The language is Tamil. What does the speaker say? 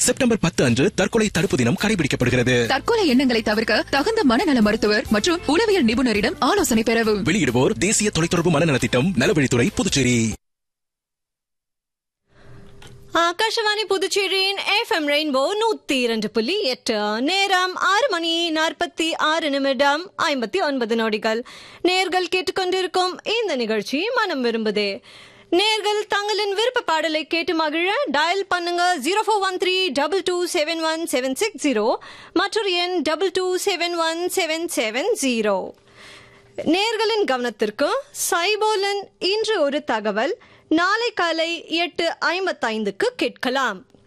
செப்டம்பர் பத்து அன்று தற்கொலை தடுப்பு தினம் கடைபிடிக்கப்படுகிறது தற்கொலை எண்ணங்களை தவிர்க்க தகுந்த மனநல மருத்துவர் மற்றும் உளவியல் நிபுணரிடம் ஆலோசனை பெறவும் வெளியிடுவோர் தேசிய தொலைத்தொடர்பு மனநலத் திட்டம் நலவழித்துறை புதுச்சேரி ஆகாஷவாணி புதுச்சேரியின் எஃப்எம் ரெயின்போ நூத்தி இரண்டு புள்ளி எட்டு நேரம் ஆறு மணி நாற்பத்தி ஆறு நிமிடம் ஐம்பத்தி ஒன்பது நொடிகள் நேர்கள் கேட்டுக்கொண்டிருக்கும் இந்த நிகழ்ச்சி மனம் விரும்புதே நேர்கள் தங்களின் விருப்ப பாடலை கேட்டு மகிழ டயல் பண்ணுங்க zero four one three double two seven one seven six zero மற்றொரு எண் double two seven one seven seven zero நேர்களின் கவனத்திற்கு சைபோலன் இன்று ஒரு தகவல் நாளை காலை எட்டு ஐம்பத்தைந்துக்கு கேட்கலாம்